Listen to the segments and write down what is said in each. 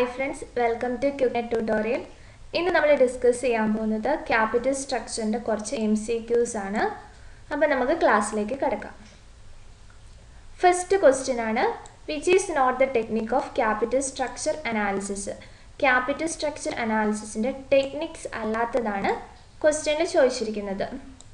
hi friends welcome to Qnet tutorial ഇന്ന് നമ്മൾ discuss ചെയ്യാൻ പോകുന്നത് ക്യാപിറ്റൽ സ്ട്രക്ചറിൻ്റെ കുറച്ച് എം സി ക്യൂസ് ആണ് അപ്പോൾ നമുക്ക് ക്ലാസ്സിലേക്ക് കിടക്കാം ഫസ്റ്റ് ക്വസ്റ്റ്യൻ ആണ് which is not the technique of capital structure analysis capital structure അനാലിസിസിൻ്റെ ടെക്നിക്സ് അല്ലാത്തതാണ് ക്വസ്റ്റ്യനിൽ ചോദിച്ചിരിക്കുന്നത്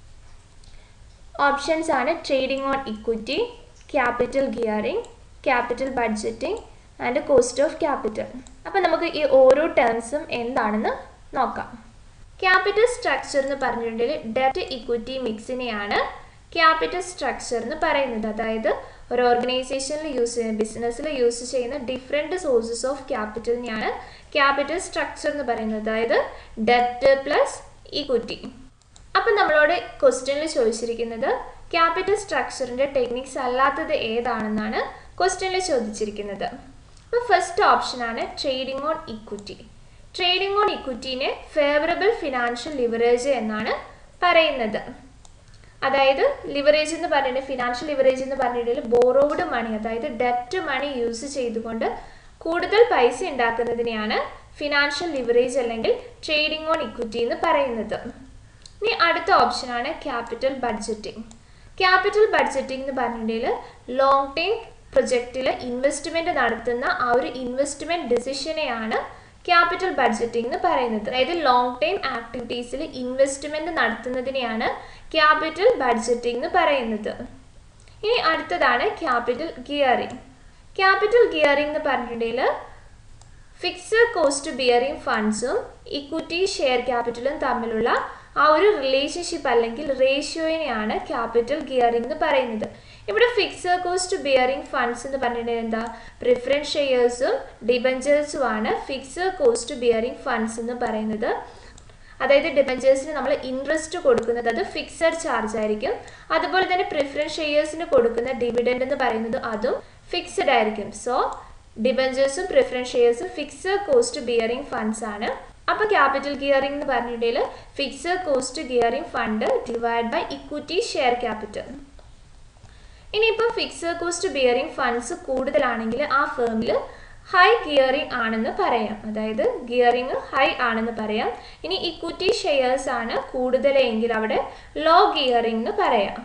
ഓപ്ഷൻസ് ആണ് trading on equity capital gearing capital budgeting and cost of capital അപ്പോൾ നമുക്ക് ഈ ഓരോ ടേംസും എന്താണെന്ന് നോക്കാം ക്യാപിറ്റൽ സ്ട്രക്ചർ എന്ന് പറഞ്ഞിട്ടുണ്ടെങ്കിൽ ഡെറ്റ് ഇക്വിറ്റി മിക്സിനെയാണ് ക്യാപിറ്റൽ സ്ട്രക്ചർ എന്ന് പറയുന്നത് അതായത് ഒരു ഓർഗനൈസേഷനിൽ യൂസ് ചെയ്യുന്ന ബിസിനസ്സിൽ യൂസ് ചെയ്യുന്ന ഡിഫറെൻറ്റ് സോഴ്സസ് ഓഫ് ക്യാപിറ്റലിനെയാണ് ക്യാപിറ്റൽ സ്ട്രക്ചർ എന്ന് പറയുന്നത് അതായത് ഡെറ്റ് പ്ലസ് ഇക്വിറ്റി അപ്പം നമ്മളോട് ക്വസ്റ്റ്യനിൽ ചോദിച്ചിരിക്കുന്നത് ക്യാപിറ്റൽ സ്ട്രക്ചറിൻ്റെ ടെക്നിക്സ് അല്ലാത്തത് ഏതാണെന്നാണ് ക്വസ്റ്റ്യനിൽ ചോദിച്ചിരിക്കുന്നത് അപ്പോൾ ഫസ്റ്റ് ഓപ്ഷനാണ് trading on equity trading on ഇക്വിറ്റീനെ ഫേവറബിൾ ഫിനാൻഷ്യൽ ലിവറേജ് എന്നാണ് പറയുന്നത് അതായത് ലിവറേജ് എന്ന് പറഞ്ഞിട്ട് ഫിനാൻഷ്യൽ ലിവറേജ് എന്ന് പറഞ്ഞിട്ടുണ്ടെങ്കിൽ ബോറോവുഡ് മണി അതായത് ഡെറ്റ് മണി യൂസ് ചെയ്തുകൊണ്ട് കൂടുതൽ പൈസ ഉണ്ടാക്കുന്നതിനെയാണ് ഫിനാൻഷ്യൽ ലിവറേജ് അല്ലെങ്കിൽ ട്രേഡിംഗ് ഓൺ ഇക്വിറ്റി എന്ന് പറയുന്നത് ഇനി അടുത്ത ഓപ്ഷനാണ് ക്യാപിറ്റൽ ബഡ്ജറ്റിംഗ് ക്യാപിറ്റൽ ബഡ്ജറ്റിംഗ് എന്ന് പറഞ്ഞിട്ടുണ്ടെങ്കിൽ ലോങ് ടൈം പ്രൊജക്റ്റിൽ ഇൻവെസ്റ്റ്മെൻറ്റ് നടത്തുന്ന ആ ഒരു ഇൻവെസ്റ്റ്മെൻറ്റ് ഡിസിഷനെയാണ് ക്യാപിറ്റൽ ബഡ്ജറ്റിംഗ് എന്ന് പറയുന്നത് അതായത് ലോങ് ടൈം ആക്ടിവിറ്റീസിൽ ഇൻവെസ്റ്റ്മെൻറ്റ് നടത്തുന്നതിനെയാണ് ക്യാപിറ്റൽ ബഡ്ജറ്റിംഗ് എന്ന് പറയുന്നത് ഇനി അടുത്തതാണ് ക്യാപിറ്റൽ ഗിയറിംഗ് ക്യാപിറ്റൽ ഗിയറിംഗ് എന്ന് പറഞ്ഞിട്ടുണ്ടെങ്കിൽ ഫിക്സഡ് കോസ്റ്റ് ബിയറിംഗ് ഫണ്ട്സും ഇക്വിറ്റി ഷെയർ ക്യാപിറ്റലും തമ്മിലുള്ള ആ ഒരു റിലേഷൻഷിപ്പ് അല്ലെങ്കിൽ റേഷ്യോയിനെയാണ് ക്യാപിറ്റൽ ഗിയറിംഗ് എന്ന് പറയുന്നത് ഇവിടെ ഫിക്സഡ് കോസ്റ്റ് ബിയറിംഗ് ഫണ്ട്സ് എന്ന് പറഞ്ഞിട്ടുണ്ടെങ്കിൽ എന്താ പ്രിഫറൻസ് ഷെയർസും ഡിബഞ്ചേഴ്സും ആണ് ഫിക്സഡ് കോസ്റ്റ് ബിയറിംഗ് ഫണ്ട്സ് എന്ന് പറയുന്നത് അതായത് ഡിബഞ്ചേഴ്സിന് നമ്മൾ ഇൻട്രസ്റ്റ് കൊടുക്കുന്നത് അത് ഫിക്സഡ് ചാർജ് ആയിരിക്കും അതുപോലെ തന്നെ പ്രിഫറൻസ് ഷെയർസിന് കൊടുക്കുന്ന ഡിവിഡൻഡ് എന്ന് പറയുന്നത് അതും ഫിക്സഡ് ആയിരിക്കും സോ ഡിബഞ്ചേഴ്സും പ്രിഫറൻസ് ഷെയർസും ഫിക്സഡ് കോസ്റ്റ് ബിയറിംഗ് ഫണ്ട്സ് ആണ് അപ്പോൾ ക്യാപിറ്റൽ ഗിയറിംഗ് എന്ന് പറഞ്ഞിട്ടുണ്ടെങ്കിൽ fixed cost gearing fund divide by equity share capital ഇനിയിപ്പോൾ ഫിക്സഡ് കോസ്റ്റ് ബിയറിംഗ് ഫണ്ട്സ് കൂടുതലാണെങ്കിൽ ആ ഫേമിൽ ഹൈ ഗിയറിംഗ് ആണെന്ന് പറയാം അതായത് ഗിയറിംഗ് ഹൈ ആണെന്ന് പറയാം ഇനി ഇക്വിറ്റി ഷെയർസ് ആണ് കൂടുതലെങ്കിൽ അവിടെ ലോ ഗിയറിംഗ് എന്ന് പറയാം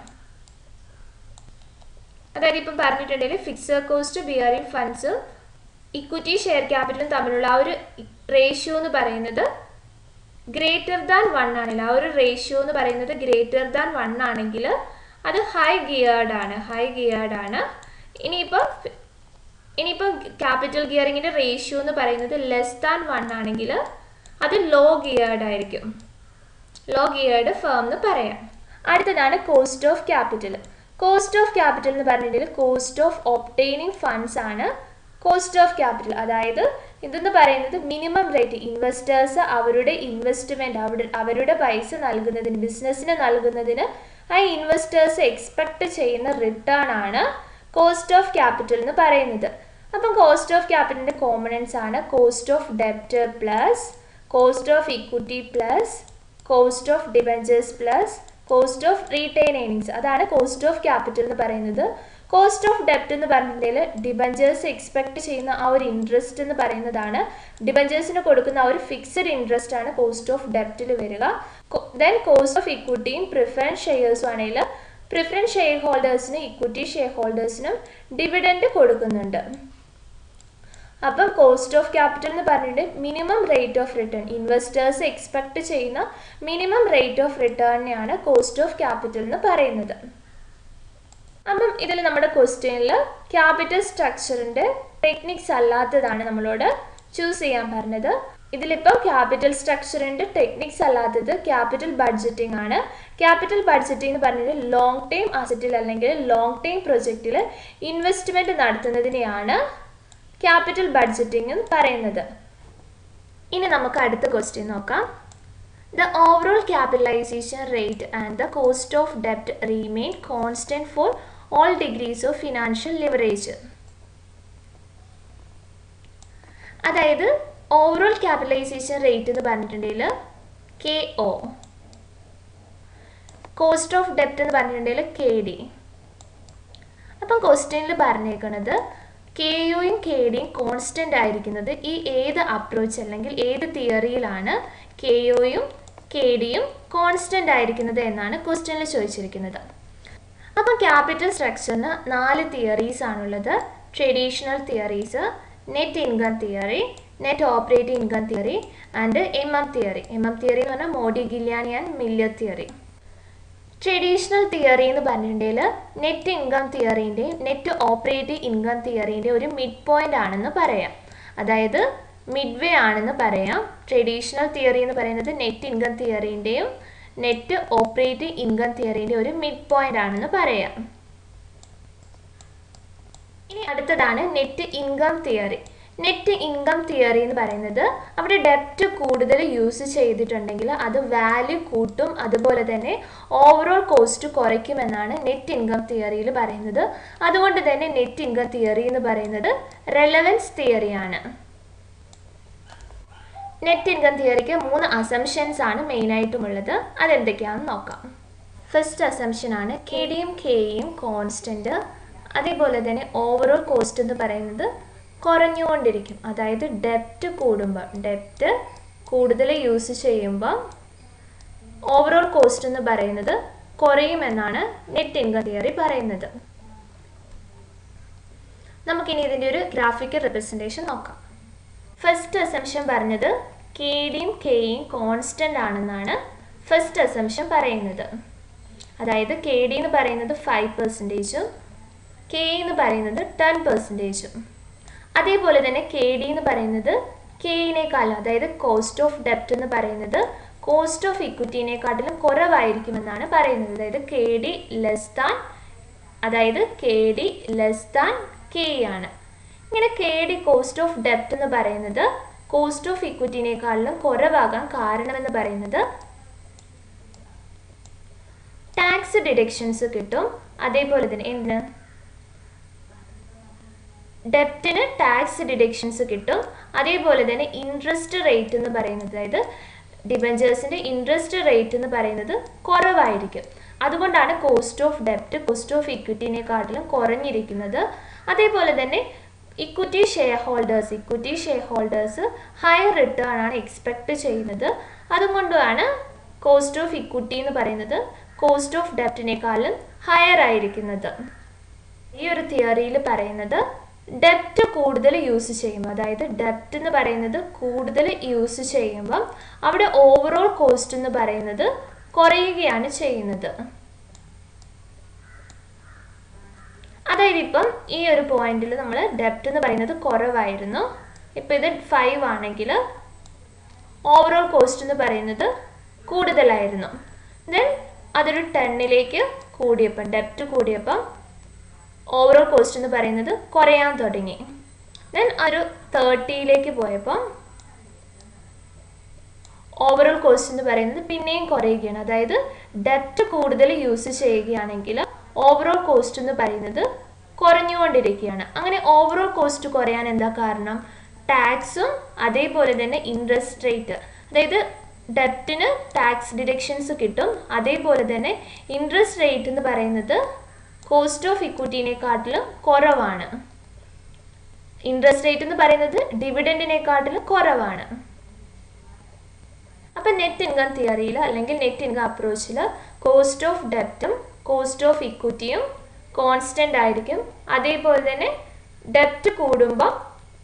അതായത് ഇപ്പം പറഞ്ഞിട്ടുണ്ടെങ്കിൽ fixed cost bearing funds equity share ക്യാപിറ്റലും തമ്മിലുള്ള ആ ഒരു റേഷ്യോ എന്ന് പറയുന്നത് ഗ്രേറ്റർ ദാൻ വൺ ആണെങ്കിൽ ആ ഒരു റേഷ്യോ എന്ന് പറയുന്നത് ഗ്രേറ്റർ ദാൻ വൺ ആണെങ്കിൽ അത് ഹൈ ഗിയേർഡ് ആണ് ഹൈ ഗിയേർഡ് ആണ് ഇനിയിപ്പോൾ ഇനിയിപ്പോൾ ക്യാപിറ്റൽ ഗിയറിങ്ങിൻ്റെ റേഷ്യോ എന്ന് പറയുന്നത് ലെസ് ദാൻ വൺ ആണെങ്കിൽ അത് ലോ ഗിയേർഡ് ആയിരിക്കും ലോ ഗിയേർഡ് ഫേം എന്ന് പറയാം അടുത്തതാണ് cost of capital cost of capital എന്ന് പറഞ്ഞിട്ടുണ്ടെങ്കിൽ കോസ്റ്റ് ഓഫ് ഒപ്റ്റെയിനിങ് ഫണ്ട്സ് ആണ് കോസ്റ്റ് ഓഫ് ക്യാപിറ്റൽ അതായത് ഇതെന്ന് പറയുന്നത് മിനിമം റേറ്റ് ഇൻവെസ്റ്റേഴ്സ് അവരുടെ ഇൻവെസ്റ്റ്മെൻറ്റ് അവിടെ അവരുടെ പൈസ നൽകുന്നതിന് ബിസിനസ്സിന് നൽകുന്നതിന് ആ ഇൻവെസ്റ്റേഴ്സ് എക്സ്പെക്ട് ചെയ്യുന്ന റിട്ടേൺ ആണ് കോസ്റ്റ് ഓഫ് ക്യാപിറ്റൽ എന്ന് പറയുന്നത് അപ്പം കോസ്റ്റ് ഓഫ് ക്യാപിറ്റലിൻ്റെ കോമ്പണൻസ് ആണ് കോസ്റ്റ് ഓഫ് ഡെപ്റ്റ് plus cost of equity plus cost of debentures plus cost of retain earnings അതാണ് കോസ്റ്റ് ഓഫ് ക്യാപിറ്റൽ എന്ന് പറയുന്നത് കോസ്റ്റ് ഓഫ് ഡെപ്റ്റ് എന്ന് പറഞ്ഞിട്ടുണ്ടെങ്കിൽ ഡിബഞ്ചേഴ്സ് എക്സ്പെക്ട് ചെയ്യുന്ന ആ ഒരു ഇൻട്രസ്റ്റ് എന്ന് പറയുന്നതാണ് ഡിബഞ്ചേഴ്സിന് കൊടുക്കുന്ന ആ ഒരു ഫിക്സഡ് ഇൻട്രസ്റ്റ് ആണ് കോസ്റ്റ് ഓഫ് ഡെപ്റ്റിൽ വരിക ദെൻ കോസ്റ്റ് ഓഫ് ഇക്വിറ്റിയും പ്രിഫറൻസ് ഷെയർസും ആണെങ്കിൽ പ്രിഫറൻസ് ഷെയർ ഹോൾഡേഴ്സിനും ഇക്വിറ്റി ഷെയർ ഹോൾഡേഴ്സിനും ഡിവിഡൻഡ് കൊടുക്കുന്നുണ്ട് അപ്പം കോസ്റ്റ് ഓഫ് ക്യാപിറ്റൽ എന്ന് പറഞ്ഞിട്ട് minimum rate of return investors expect ചെയ്യുന്ന മിനിമം റേറ്റ് ഓഫ് റിട്ടേണിനെയാണ് കോസ്റ്റ് ഓഫ് ക്യാപിറ്റൽ എന്ന് പറയുന്നത് അപ്പം ഇതിൽ നമ്മുടെ ക്വസ്റ്റ്യനിൽ ക്യാപിറ്റൽ സ്ട്രക്ചറിൻ്റെ ടെക്നിക്സ് അല്ലാത്തതാണ് നമ്മളോട് ചൂസ് ചെയ്യാൻ പറഞ്ഞത് ഇതിലിപ്പോൾ ക്യാപിറ്റൽ സ്ട്രക്ചറിൻ്റെ ടെക്നിക്സ് അല്ലാത്തത് ക്യാപിറ്റൽ ബഡ്ജറ്റിംഗ് ആണ് ക്യാപിറ്റൽ ബഡ്ജറ്റിംഗ് എന്ന് പറഞ്ഞാൽ ലോങ് ടൈം അസറ്റിൽ അല്ലെങ്കിൽ ലോങ് ടൈം പ്രൊജക്റ്റിൽ ഇൻവെസ്റ്റ്മെൻറ്റ് നടത്തുന്നതിനെയാണ് ക്യാപിറ്റൽ ബഡ്ജറ്റിംഗ് എന്ന് പറയുന്നത് ഇനി നമുക്ക് അടുത്ത ക്വസ്റ്റ്യൻ നോക്കാം the overall capitalization rate and the cost of ഡെപ്റ്റ് remain constant for all degrees of financial leverage അതായത് ഓവറോൾ ക്യാപിറ്റലൈസേഷൻ റേറ്റ് എന്ന് പറഞ്ഞിട്ടുണ്ടെങ്കിൽ കെ ഒ കോസ്റ്റ് ഓഫ് ഡെപ്റ്റ് എന്ന് പറഞ്ഞിട്ടുണ്ടെങ്കിൽ കെ ഡി അപ്പം ക്വസ്റ്റ്യനിൽ പറഞ്ഞേക്കുന്നത് കെ യുയും കെ ഡിയും കോൺസ്റ്റൻ്റ് ആയിരിക്കുന്നത് ഈ ഏത് അപ്രോച്ച് അല്ലെങ്കിൽ ഏത് തിയറിയിലാണ് കെ യുയും കെ ഡിയും കോൺസ്റ്റൻ്റ് ആയിരിക്കുന്നത് എന്നാണ് ക്വസ്റ്റ്യനിൽ ചോദിച്ചിരിക്കുന്നത് അപ്പം ക്യാപിറ്റൽ സ്ട്രക്ചറിന് നാല് തിയറീസ് ആണുള്ളത് traditional theories net income theory net operating income theory and M M theory M M theory എന്ന് പറഞ്ഞാൽ Modigliani and Miller theory traditional theory എന്ന് പറഞ്ഞിട്ടുണ്ടെങ്കിൽ നെറ്റ് ഇൻകം തിയറീൻ്റെയും നെറ്റ് ഓപ്പറേറ്റീവ് ഇൻകം തിയറീൻ്റെയും ഒരു മിഡ് പോയിന്റ് ആണെന്ന് പറയാം അതായത് മിഡ് വേ ആണെന്ന് പറയാം ട്രഡീഷണൽ തിയറി എന്ന് പറയുന്നത് നെറ്റ് ഇൻകം തിയറീൻ്റെയും നെറ്റ് ഓപ്പറേറ്റീവ് ഇൻകം തിയറീൻ്റെ ഒരു മിഡ് പോയിന്റ് ആണെന്ന് പറയാം ഇനി അടുത്തതാണ് net income theory net income theory എന്ന് പറയുന്നത് അവിടെ ഡെപ്റ്റ് കൂടുതൽ യൂസ് ചെയ്തിട്ടുണ്ടെങ്കിൽ അത് വാല്യൂ കൂട്ടും അതുപോലെ തന്നെ ഓവറോൾ കോസ്റ്റ് കുറയ്ക്കുമെന്നാണ് നെറ്റ് ഇൻകം തിയറിയിൽ പറയുന്നത് അതുകൊണ്ട് തന്നെ നെറ്റ് ഇൻകം തിയറി എന്ന് പറയുന്നത് റെലവൻസ് തിയറിയാണ് നെറ്റ് ഇൻകം തിയറിക്ക് മൂന്ന് അസംഷൻസ് ആണ് മെയിനായിട്ടും ഉള്ളത് അതെന്തൊക്കെയാണെന്ന് നോക്കാം ഫസ്റ്റ് അസംഷൻ ആണ് കെ ഡിയും കെയും കോൺസ്റ്റൻറ്റ് അതേപോലെ തന്നെ ഓവറോൾ കോസ്റ്റ് എന്ന് പറയുന്നത് കുറഞ്ഞുകൊണ്ടിരിക്കും അതായത് ഡെപ്റ്റ് കൂടുമ്പോൾ ഡെപ്റ്റ് കൂടുതൽ യൂസ് ചെയ്യുമ്പോൾ ഓവറോൾ കോസ്റ്റ് എന്ന് പറയുന്നത് കുറയുമെന്നാണ് നെറ്റ് ഇൻകം തിയറി പറയുന്നത് നമുക്കിനി ഇതിൻ്റെ ഒരു ഗ്രാഫിക്കൽ റെപ്രസെൻറ്റേഷൻ നോക്കാം ഫസ്റ്റ് അസംഷൻ പറഞ്ഞത് കെ ഡിയും കെയും കോൺസ്റ്റൻ്റ് ആണെന്നാണ് ഫസ്റ്റ് അസംഷൻ പറയുന്നത് അതായത് കെ ഡി എന്ന് പറയുന്നത് ഫൈവ് പെർസെൻറ്റേജും കെ എന്ന് പറയുന്നത് ടെൻ പെർസെൻറ്റേജും അതേപോലെ തന്നെ കെ ഡി എന്ന് പറയുന്നത് കെയിനേക്കാളും അതായത് കോസ്റ്റ് ഓഫ് ഡെപ്റ്റ് എന്ന് പറയുന്നത് കോസ്റ്റ് ഓഫ് ഇക്വിറ്റിനെക്കാട്ടിലും കുറവായിരിക്കുമെന്നാണ് പറയുന്നത് അതായത് കെ ഡി ലെസ് ദാൻ അതായത് K D less than K ആണ് ഇങ്ങനെ കെ ഡി കോസ്റ്റ് ഓഫ് ഡെപ്റ്റ് എന്ന് പറയുന്നത് കോസ്റ്റ് ഓഫ് ഇക്വിറ്റിനേക്കാളിലും കുറവാകാൻ കാരണമെന്ന് പറയുന്നത് ടാക്സ് ഡിഡക്ഷൻസ് കിട്ടും അതേപോലെ തന്നെ എന്തിന് ഡെപ്റ്റിന് ടാക്സ് ഡിഡക്ഷൻസ് കിട്ടും അതേപോലെ തന്നെ ഇൻട്രസ്റ്റ് റേറ്റ് എന്ന് പറയുന്നത് അതായത് ഡിബഞ്ചേഴ്സിൻ്റെ ഇൻട്രസ്റ്റ് റേറ്റ് എന്ന് പറയുന്നത് കുറവായിരിക്കും അതുകൊണ്ടാണ് കോസ്റ്റ് ഓഫ് ഡെപ്റ്റ് കോസ്റ്റ് ഓഫ് ഇക്വിറ്റിനെക്കാട്ടിലും കുറഞ്ഞിരിക്കുന്നത് അതേപോലെ തന്നെ equity shareholders equity shareholders higher return ആണ് എക്സ്പെക്ട് ചെയ്യുന്നത് അതുകൊണ്ടാണ് കോസ്റ്റ് ഓഫ് ഇക്വിറ്റി എന്ന് പറയുന്നത് കോസ്റ്റ് ഓഫ് ഡെപ്റ്റിനേക്കാളും ഹയർ ആയിരിക്കുന്നത് ഈ ഒരു തിയറിയിൽ പറയുന്നത് ഡെപ്റ്റ് കൂടുതൽ യൂസ് ചെയ്യുമ്പോൾ അതായത് ഡെപ്റ്റ് എന്ന് പറയുന്നത് കൂടുതൽ യൂസ് ചെയ്യുമ്പം അവിടെ ഓവറോൾ കോസ്റ്റ് എന്ന് പറയുന്നത് കുറയുകയാണ് ചെയ്യുന്നത് അതായത് ഇപ്പം ഈ ഒരു പോയിന്റിൽ നമ്മൾ ഡെപ്റ്റ് എന്ന് പറയുന്നത് കുറവായിരുന്നു ഇപ്പം ഇത് ഫൈവ് ആണെങ്കിൽ ഓവറോൾ കോസ്റ്റ് എന്ന് പറയുന്നത് കൂടുതലായിരുന്നു ദെൻ അതൊരു ടെന്നിലേക്ക് കൂടിയപ്പം ഡെപ്റ്റ് കൂടിയപ്പം ഓവറോൾ കോസ്റ്റ് എന്ന് പറയുന്നത് കുറയാൻ തുടങ്ങി ദെൻ ഒരു തേർട്ടിയിലേക്ക് പോയപ്പോൾ ഓവറോൾ കോസ്റ്റ് എന്ന് പറയുന്നത് പിന്നെയും കുറയുകയാണ് അതായത് ഡെപ്റ്റ് കൂടുതൽ യൂസ് ചെയ്യുകയാണെങ്കിൽ ഓവറോൾ കോസ്റ്റ് എന്ന് പറയുന്നത് കുറഞ്ഞുകൊണ്ടിരിക്കുകയാണ് അങ്ങനെ ഓവറോൾ കോസ്റ്റ് കുറയാൻ എന്താ കാരണം ടാക്സും അതേപോലെ തന്നെ ഇൻട്രസ്റ്റ് റേറ്റ് അതായത് ഡെപ്റ്റിന് ടാക്സ് ഡിഡക്ഷൻസ് കിട്ടും അതേപോലെ തന്നെ ഇൻട്രസ്റ്റ് റേറ്റ് എന്ന് പറയുന്നത് കോസ്റ്റ് ഓഫ് ഇക്വിറ്റിനെക്കാട്ടിലും കുറവാണ് ഇൻട്രസ്റ്റ് റേറ്റ് എന്ന് പറയുന്നത് ഡിവിഡൻറ്റിനെക്കാട്ടിലും കുറവാണ് അപ്പം നെറ്റ് ഇൻകം തിയറിയിൽ അല്ലെങ്കിൽ നെറ്റ് ഇൻകം അപ്രോച്ചിൽ കോസ്റ്റ് ഓഫ് ഡെപ്റ്റും കോസ്റ്റ് ഓഫ് ഇക്വിറ്റിയും കോൺസ്റ്റൻ്റ് ആയിരിക്കും അതേപോലെ തന്നെ ഡെപ്റ്റ് കൂടുമ്പോൾ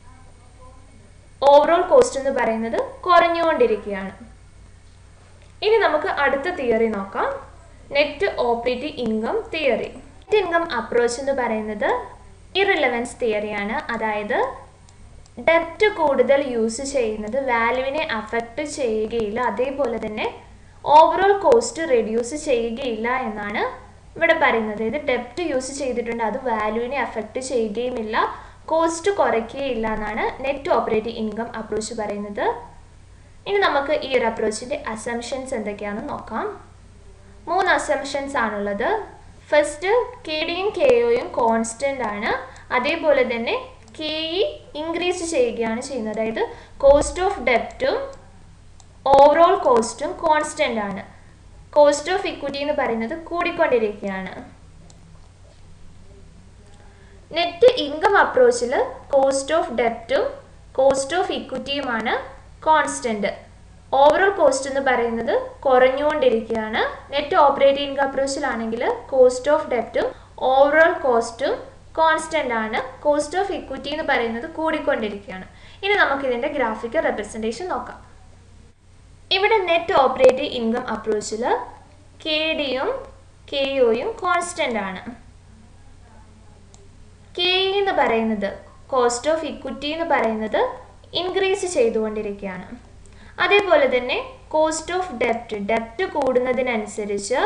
ഓവറോൾ കോസ്റ്റ് എന്ന് പറയുന്നത് കുറഞ്ഞുകൊണ്ടിരിക്കുകയാണ് ഇനി നമുക്ക് അടുത്ത തിയറി നോക്കാം net operative income theory net income approach എന്ന് പറയുന്നത് ഇറിലവൻസ് തിയറിയാണ് അതായത് ഡെപ്റ്റ് കൂടുതൽ യൂസ് ചെയ്യുന്നത് വാല്യൂവിനെ അഫക്റ്റ് ചെയ്യുകയില്ല അതേപോലെ തന്നെ ഓവറോൾ കോസ്റ്റ് റെഡ്യൂസ് ചെയ്യുകയില്ല എന്നാണ് ഇവിടെ പറയുന്നത് ഇത് ഡെപ്റ്റ് യൂസ് ചെയ്തിട്ടുണ്ട് അത് വാല്യൂവിനെ അഫക്റ്റ് ചെയ്യുകയുമില്ല കോസ്റ്റ് കുറയ്ക്കുകയില്ല എന്നാണ് നെറ്റ് ഓപ്പറേറ്റീവ് ഇൻകം അപ്രോച്ച് പറയുന്നത് ഇനി നമുക്ക് ഈ ഒരു അപ്രോച്ചിൻ്റെ അസംഷൻസ് എന്തൊക്കെയാണെന്ന് നോക്കാം മൂന്ന് അസംഷൻസ് ആണുള്ളത് ഫസ്റ്റ് കെ ഡിയും കെ ഒയും കോൺസ്റ്റൻ്റ് ആണ് അതേപോലെ തന്നെ കെ ഇ ഇൻക്രീസ് ചെയ്യുകയാണ് ചെയ്യുന്നത് അതായത് കോസ്റ്റ് ഓഫ് ഡെപ്റ്റും ഓവറോൾ കോസ്റ്റും കോൺസ്റ്റൻ്റ് ആണ് കോസ്റ്റ് ഓഫ് ഇക്വിറ്റി എന്ന് പറയുന്നത് കൂടിക്കൊണ്ടിരിക്കുകയാണ് നെറ്റ് ഇൻകം അപ്രോച്ചിൽ കോസ്റ്റ് ഓഫ് ഡെപ്റ്റും കോസ്റ്റ് ഓഫ് ഇക്വിറ്റിയുമാണ് കോൺസ്റ്റന്റ് ഓവറോൾ കോസ്റ്റ് എന്ന് പറയുന്നത് കുറഞ്ഞുകൊണ്ടിരിക്കുകയാണ് നെറ്റ് ഓപ്പറേറ്റിംഗ് ഇൻകം അപ്രോച്ചിലാണെങ്കിൽ കോസ്റ്റ് ഓഫ് ഡെപ്റ്റും ഓവറോൾ കോസ്റ്റും കോൺസ്റ്റന്റ് ആണ് കോസ്റ്റ് ഓഫ് ഇക്വിറ്റി എന്ന് പറയുന്നത് കൂടിക്കൊണ്ടിരിക്കുകയാണ് ഇനി നമുക്ക് ഇതിന്റെ ഗ്രാഫിക്കൽ റെപ്രസെൻറ്റേഷൻ നോക്കാം ഇവിടെ നെറ്റ് ഓപ്പറേറ്റിംഗ് ഇൻകം അപ്രോച്ചിൽ കെ ഡിയും കെ ഒയും കോൺസ്റ്റന്റ് ആണ് കെ എന്ന് പറയുന്നത് കോസ്റ്റ് ഓഫ് ഇക്വിറ്റി എന്ന് പറയുന്നത് ഇൻക്രീസ് ചെയ്തുകൊണ്ടിരിക്കുകയാണ് അതേപോലെ തന്നെ കോസ്റ്റ് ഓഫ് ഡെപ്റ്റ് ഡെപ്റ്റ് കൂടുന്നതിനനുസരിച്ച്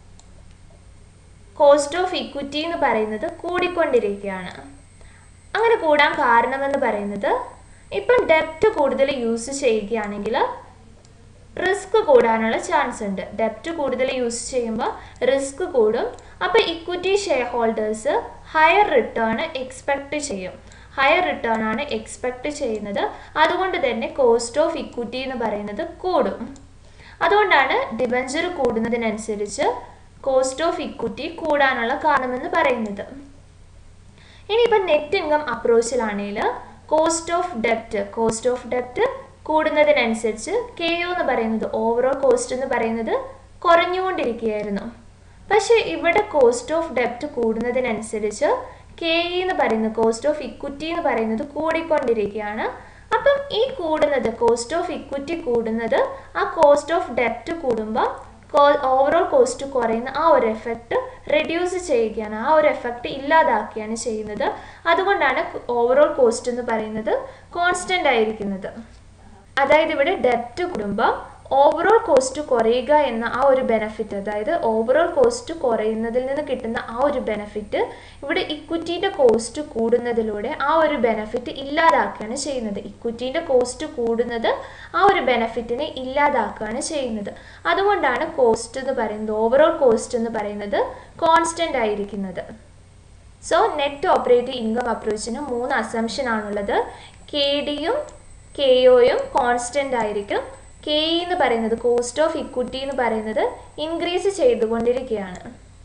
കോസ്റ്റ് ഓഫ് ഇക്വിറ്റി എന്ന് പറയുന്നത് കൂടിക്കൊണ്ടിരിക്കുകയാണ് അങ്ങനെ കൂടാൻ കാരണമെന്ന് പറയുന്നത് ഇപ്പം ഡെപ്റ്റ് കൂടുതൽ യൂസ് ചെയ്യുകയാണെങ്കിൽ റിസ്ക് കൂടാനുള്ള ചാൻസ് ഉണ്ട് ഡെപ്റ്റ് കൂടുതൽ യൂസ് ചെയ്യുമ്പോൾ റിസ്ക് കൂടും അപ്പോൾ equity shareholders higher return expect ചെയ്യും ഹയർ റിട്ടേൺ ആണ് എക്സ്പെക്റ്റ് ചെയ്യുന്നത് അതുകൊണ്ട് തന്നെ കോസ്റ്റ് ഓഫ് ഇക്വിറ്റി എന്ന് പറയുന്നത് കൂടും അതുകൊണ്ടാണ് ഡിബഞ്ചർ കൂടുന്നതിനനുസരിച്ച് കോസ്റ്റ് ഓഫ് ഇക്വിറ്റി കൂടാനുള്ള കാരണമെന്ന് പറയുന്നത് ഇനിയിപ്പോൾ നെറ്റ് ഇൻകം അപ്രോച്ചിലാണെങ്കിൽ കോസ്റ്റ് ഓഫ് ഡെപ്റ്റ് കോസ്റ്റ് ഓഫ് ഡെപ്റ്റ് കൂടുന്നതിനനുസരിച്ച് കെ ഒ എന്ന് പറയുന്നത് ഓവറോൾ കോസ്റ്റ് എന്ന് പറയുന്നത് കുറഞ്ഞുകൊണ്ടിരിക്കുകയായിരുന്നു പക്ഷേ ഇവിടെ കോസ്റ്റ് ഓഫ് ഡെപ്റ്റ് കൂടുന്നതിനനുസരിച്ച് കെ ഇ എന്ന് പറയുന്നത് കോസ്റ്റ് ഓഫ് ഇക്വിറ്റി എന്ന് പറയുന്നത് കൂടിക്കൊണ്ടിരിക്കുകയാണ് അപ്പം ഈ കൂടുന്നത് കോസ്റ്റ് ഓഫ് ഇക്വിറ്റി കൂടുന്നത് ആ കോസ്റ്റ് ഓഫ് ഡെപ്റ്റ് കൂടുമ്പോൾ ഓവറോൾ കോസ്റ്റ് കുറയുന്ന ആ ഒരു എഫക്റ്റ് റെഡ്യൂസ് ചെയ്യുകയാണ് ആ ഒരു എഫക്റ്റ് ഇല്ലാതാക്കുകയാണ് ചെയ്യുന്നത് അതുകൊണ്ടാണ് ഓവറോൾ കോസ്റ്റ് എന്ന് പറയുന്നത് കോൺസ്റ്റന്റ് ആയിരിക്കുന്നത് അതായത് ഇവിടെ ഡെപ്റ്റ് കൂടുമ്പോൾ ഓവറോൾ കോസ്റ്റ് കുറയുക എന്ന ആ ഒരു ബെനഫിറ്റ് അതായത് ഓവറോൾ കോസ്റ്റ് കുറയുന്നതിൽ നിന്ന് കിട്ടുന്ന ആ ഒരു ബെനഫിറ്റ് ഇവിടെ ഇക്വിറ്റീൻ്റെ കോസ്റ്റ് കൂടുന്നതിലൂടെ ആ ഒരു ബെനഫിറ്റ് ഇല്ലാതാക്കുകയാണ് ചെയ്യുന്നത് ഇക്വിറ്റീൻ്റെ കോസ്റ്റ് കൂടുന്നത് ആ ഒരു ബെനഫിറ്റിനെ ഇല്ലാതാക്കുകയാണ് ചെയ്യുന്നത് അതുകൊണ്ടാണ് കോസ്റ്റ് എന്ന് പറയുന്നത് ഓവറോൾ കോസ്റ്റ് എന്ന് പറയുന്നത് കോൺസ്റ്റന്റ് ആയിരിക്കുന്നത് സോ നെറ്റ് ഓപ്പറേറ്റീവ് ഇൻകം അപ്രോച്ചിന് മൂന്ന് അസംഷൻ ആണുള്ളത് കെ ഡിയും കെ ഒയും കോൺസ്റ്റന്റ് ആയിരിക്കും കെ എന്ന് പറയുന്നത് കോസ്റ്റ് ഓഫ് ഇക്വിറ്റി എന്ന് പറയുന്നത് ഇൻക്രീസ് ചെയ്തുകൊണ്ടിരിക്കുകയാണ്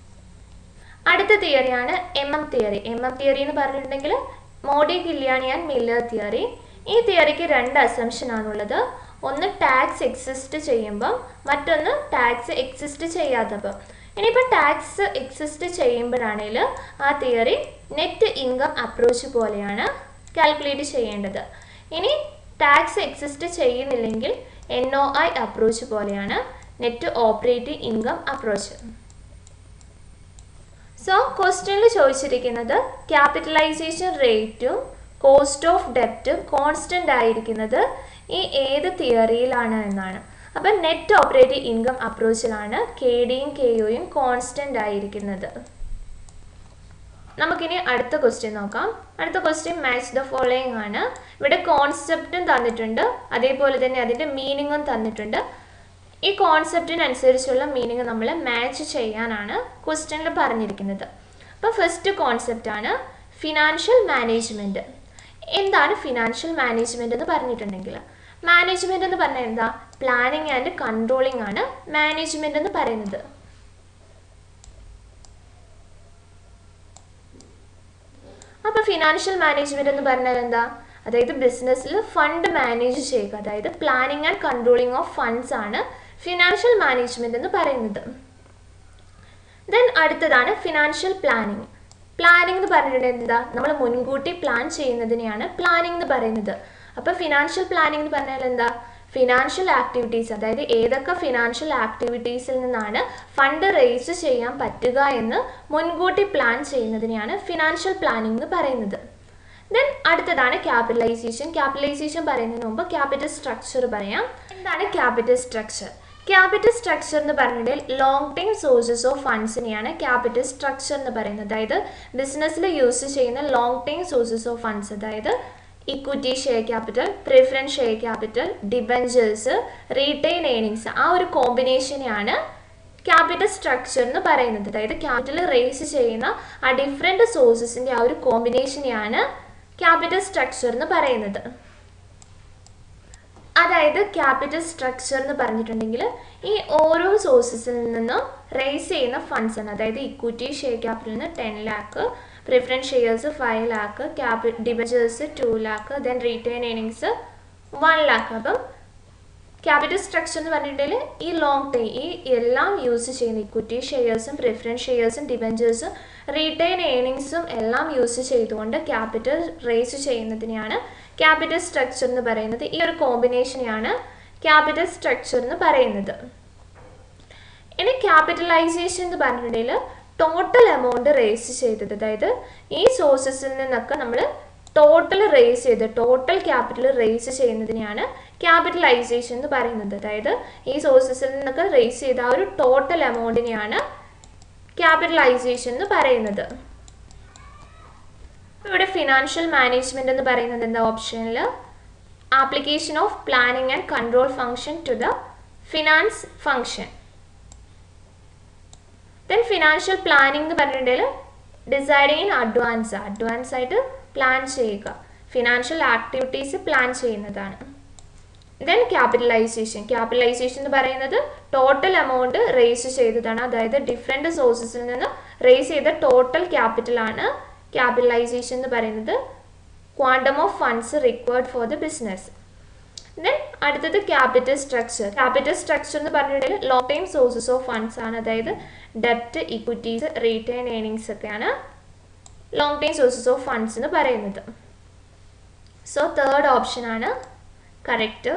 അടുത്ത തിയറിയാണ് M M theory M M theory എന്ന് പറഞ്ഞിട്ടുണ്ടെങ്കിൽ Modigliani and Miller theory ഈ തിയറിക്ക് രണ്ട് അസംഷൻ ആണുള്ളത് ഒന്ന് ടാക്സ് എക്സിസ്റ്റ് ചെയ്യുമ്പം മറ്റൊന്ന് ടാക്സ് എക്സിസ്റ്റ് ചെയ്യാത്തപ്പം ഇനിയിപ്പോൾ ടാക്സ് എക്സിസ്റ്റ് ചെയ്യുമ്പോഴാണെങ്കിൽ ആ തിയറി നെറ്റ് ഇൻകം അപ്രോച്ച് പോലെയാണ് കാൽക്കുലേറ്റ് ചെയ്യേണ്ടത് ഇനി ടാക്സ് എക്സിസ്റ്റ് ചെയ്യുന്നില്ലെങ്കിൽ എൻ ഒ ഐ അപ്രോച്ച് പോലെയാണ് net operating income approach so ക്വസ്റ്റ്യനിൽ ചോദിച്ചിരിക്കുന്നത് ക്യാപിറ്റലൈസേഷൻ റേറ്റും കോസ്റ്റ് ഓഫ് ഡെപ്റ്റ് കോൺസ്റ്റന്റ് ആയിരിക്കുന്നത് ഈ ഏത് തിയറിയിലാണ് എന്നാണ് അപ്പം നെറ്റ് ഓപ്പറേറ്റിംഗ് ഇൻകം അപ്രോച്ചിലാണ് കെ ഡിയും കെ ഒയും കോൺസ്റ്റന്റ് ആയിരിക്കുന്നത് നമുക്കിനി അടുത്ത ക്വസ്റ്റ്യൻ നോക്കാം അടുത്ത ക്വസ്റ്റ്യൻ മാച്ച് ദ ഫോളോയിങ് ആണ് ഇവിടെ കോൺസെപ്റ്റും തന്നിട്ടുണ്ട് അതേപോലെ തന്നെ അതിൻ്റെ മീനിങ്ങും തന്നിട്ടുണ്ട് ഈ കോൺസെപ്റ്റിനനുസരിച്ചുള്ള മീനിങ് നമ്മൾ മാച്ച് ചെയ്യാനാണ് ക്വസ്റ്റ്യനിൽ പറഞ്ഞിരിക്കുന്നത് അപ്പോൾ ഫസ്റ്റ് കോൺസെപ്റ്റ് ആണ് ഫിനാൻഷ്യൽ മാനേജ്മെൻറ്റ് എന്താണ് ഫിനാൻഷ്യൽ മാനേജ്മെൻറ്റ് എന്ന് പറഞ്ഞിട്ടുണ്ടെങ്കിൽ മാനേജ്മെൻറ്റ് എന്ന് പറഞ്ഞാൽ എന്താ പ്ലാനിങ് ആൻഡ് കൺട്രോളിംഗ് ആണ് മാനേജ്മെൻറ്റ് എന്ന് പറയുന്നത് അപ്പോൾ ഫിനാൻഷ്യൽ മാനേജ്മെൻറ്റ് എന്ന് പറഞ്ഞാൽ എന്താ അതായത് ബിസിനസ്സിൽ ഫണ്ട് മാനേജ് ചെയ്യുക അതായത് planning and controlling of funds ആണ് ഫിനാൻഷ്യൽ മാനേജ്മെൻറ്റ് എന്ന് പറയുന്നത് ദെൻ അടുത്തതാണ് ഫിനാൻഷ്യൽ പ്ലാനിങ് പ്ലാനിങ് എന്ന് പറഞ്ഞിട്ടുണ്ടെങ്കിൽ എന്താ നമ്മൾ മുൻകൂട്ടി പ്ലാൻ ചെയ്യുന്നതിനെയാണ് പ്ലാനിങ് എന്ന് പറയുന്നത് അപ്പോൾ ഫിനാൻഷ്യൽ പ്ലാനിങ് എന്ന് പറഞ്ഞാൽ എന്താ ഫിനാൻഷ്യൽ ആക്ടിവിറ്റീസ് അതായത് ഏതൊക്കെ ഫിനാൻഷ്യൽ ആക്ടിവിറ്റീസിൽ നിന്നാണ് ഫണ്ട് റേസ് ചെയ്യാൻ പറ്റുക എന്ന് മുൻകൂട്ടി പ്ലാൻ ചെയ്യുന്നതിനെയാണ് ഫിനാൻഷ്യൽ പ്ലാനിംഗ് എന്ന് പറയുന്നത് ദെൻ അടുത്തതാണ് ക്യാപിറ്റലൈസേഷൻ ക്യാപിറ്റലൈസേഷൻ പറയുന്നതിന് മുമ്പ് ക്യാപിറ്റൽ സ്ട്രക്ചർ പറയാം എന്താണ് ക്യാപിറ്റൽ സ്ട്രക്ചർ ക്യാപിറ്റൽ സ്ട്രക്ചർ എന്ന് പറഞ്ഞിട്ടുണ്ടെങ്കിൽ ലോങ് ടൈം സോഴ്സസ് ഓഫ് ഫണ്ട്സിനെയാണ് ക്യാപിറ്റൽ സ്ട്രക്ചർ എന്ന് പറയുന്നത് അതായത് ബിസിനസ്സിൽ യൂസ് ചെയ്യുന്ന long time sources of funds അതായത് equity share capital preference share capital debentures retain earnings ആ ഒരു കോമ്പിനേഷനെയാണ് ക്യാപിറ്റൽ സ്ട്രക്ചർ എന്ന് പറയുന്നത് അതായത് ക്യാപിറ്റൽ റേസ് ചെയ്യുന്ന ആ ഡിഫറെൻറ്റ് സോഴ്സസിൻ്റെ ആ ഒരു കോമ്പിനേഷനെയാണ് ക്യാപിറ്റൽ സ്ട്രക്ചർ എന്ന് പറയുന്നത് അതായത് ക്യാപിറ്റൽ സ്ട്രക്ചർ എന്ന് പറഞ്ഞിട്ടുണ്ടെങ്കിൽ ഈ ഓരോ സോഴ്സസിൽ നിന്നും റേസ് ചെയ്യുന്ന ഫണ്ട്സ് ആണ് അതായത് ഇക്വിറ്റി ഷെയർ ക്യാപിറ്റലിൽ നിന്ന് ten lakh preference shares five lakh ക്യാപി debentures two lakh then retain earnings one lakh അപ്പം ക്യാപിറ്റൽ സ്ട്രക്ചർ എന്ന് പറഞ്ഞിട്ടുണ്ടെങ്കിൽ ഈ ലോങ് ടൈം ഈ എല്ലാം യൂസ് ചെയ്യുന്ന ഇക്വിറ്റി ഷെയർസും പ്രിഫറൻസ് ഷെയർസും ഡിബഞ്ചേഴ്സും റീറ്റെയിൻ ഏണിങ്സും എല്ലാം യൂസ് ചെയ്തുകൊണ്ട് ക്യാപിറ്റൽ റേസ് ചെയ്യുന്നതിനെയാണ് ക്യാപിറ്റൽ സ്ട്രക്ചർ എന്ന് പറയുന്നത് ഈ ഒരു കോമ്പിനേഷനെയാണ് ക്യാപിറ്റൽ സ്ട്രക്ചർ എന്ന് പറയുന്നത് ഇനി ക്യാപിറ്റലൈസേഷൻ എന്ന് പറഞ്ഞിട്ടുണ്ടെങ്കിൽ ടോട്ടൽ എമൗണ്ട് റേസ് ചെയ്തത് അതായത് ഈ സോഴ്സസിൽ നിന്നൊക്കെ നമ്മൾ ടോട്ടൽ റേസ് ചെയ്ത് ടോട്ടൽ ക്യാപിറ്റൽ റേസ് ചെയ്യുന്നതിനെയാണ് ക്യാപിറ്റലൈസേഷൻ എന്ന് പറയുന്നത് അതായത് ഈ സോഴ്സസിൽ നിന്നൊക്കെ റേസ് ചെയ്ത ആ ഒരു ടോട്ടൽ എമൗണ്ടിനെയാണ് ക്യാപിറ്റലൈസേഷൻ എന്ന് പറയുന്നത് ഇവിടെ ഫിനാൻഷ്യൽ മാനേജ്മെന്റ് എന്ന് പറയുന്നത് എന്താ ഓപ്ഷനിൽ application of planning and control function to the finance function then financial planning എന്ന് പറഞ്ഞിട്ടുണ്ടെങ്കിൽ ഡിസൈഡിങ് ഇൻ അഡ്വാൻസ് അഡ്വാൻസ് ആയിട്ട് പ്ലാൻ ചെയ്യുക ഫിനാൻഷ്യൽ ആക്ടിവിറ്റീസ് പ്ലാൻ ചെയ്യുന്നതാണ് ദെൻ ക്യാപിറ്റലൈസേഷൻ ക്യാപിറ്റലൈസേഷൻ എന്ന് പറയുന്നത് ടോട്ടൽ എമൗണ്ട് റേസ് ചെയ്തതാണ് അതായത് ഡിഫറെൻറ്റ് സോഴ്സസിൽ നിന്ന് റേസ് ചെയ്ത ടോട്ടൽ ക്യാപിറ്റലാണ് ക്യാപിറ്റലൈസേഷൻ എന്ന് പറയുന്നത് quantum of funds required for the business then അടുത്തത് ക്യാപിറ്റൽ സ്ട്രക്ചർ ക്യാപിറ്റൽ സ്ട്രക്ചർ എന്ന് പറഞ്ഞിട്ടുണ്ടെങ്കിൽ long time sources of funds ആണ് അതായത് ഡെപ്റ്റ് ഇക്വിറ്റീസ് റീറ്റെയിൻ ഏണിങ്സ് ഒക്കെയാണ് long time sources of funds എന്ന് പറയുന്നത് സോ തേർഡ് ഓപ്ഷൻ ആണ് കറക്റ്റ്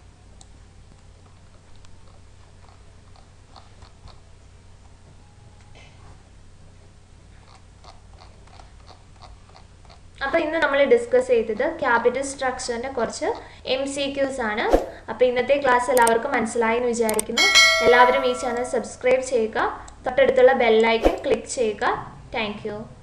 അപ്പോൾ ഇന്ന് നമ്മൾ ഡിസ്കസ് ചെയ്തത് ക്യാപിറ്റൽ സ്ട്രക്ചറിൻ്റെ കുറച്ച് എം സി ക്യൂസ് ആണ് അപ്പോൾ ഇന്നത്തെ ക്ലാസ് എല്ലാവർക്കും മനസ്സിലായി എന്ന് വിചാരിക്കുന്നു എല്ലാവരും ഈ ചാനൽ സബ്സ്ക്രൈബ് ചെയ്യുക തൊട്ടടുത്തുള്ള ബെല്ലൈക്കൺ ക്ലിക്ക് ചെയ്യുക താങ്ക്